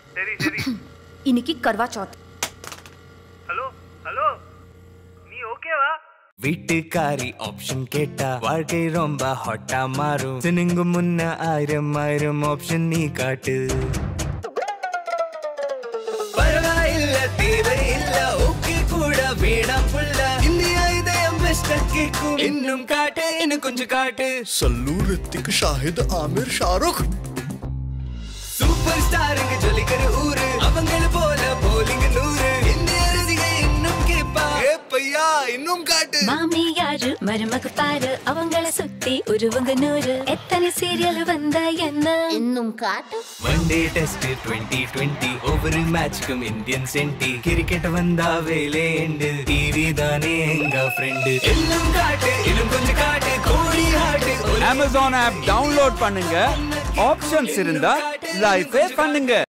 சரி சரி இன்னைக்கு கர்வா சௌத் ஹலோ ஹலோ நீ ஓகேவா வீட்டுக்காரி ஆப்ஷன் கேட்டா வாழ்க்கை ரொம்ப ஹாட்டா மாறும் சினுங்கு முன்ன ஆயிரம் ஆயிரம் ஆப்ஷன் நீ காட்டு பரவாயில்ல தேவையில்ல ஓகே கூட வேணாம் புள்ள இந்தியா இதயம் பெஸ்ட் கேக்கும் இன்னும் காட்டு இன்னும் கொஞ்சம் காட்டு सल्लू ऋतिक शाहिद आमिर शाहरुख சூப்பர் ஸ்டாருங்க ஜொலிக்கிற ஊரு அவங்கள போல போலிங்க நூறு இந்திய ரசிக இன்னும் கேப்பா ए भैया இன்னும் காட்டு மாமியாரு மருமக பாரு அவங்கள சுத்தி உருவங்க நூறு எத்தனை சீரியல் வந்த என்ன இன்னும் காட்டு one day test twenty twenty ஒவ்வொரு மேட்ச்க்கும் இந்தியன் சென்டி கிரிக்கெட் வந்தா வேலேண்டு டிவி தானே எங்க ஃப்ரெண்டு இன்னும் காட்டு இன்னும் கொஞ்சம் காட்டு கோடி ஆட்டு ஒரு அமேசான் ஆப் டவுன்லோட் பண்ணுங்க ஆப்ஷன்ஸ் இருந்தா லைஃபே பண்ணுங்க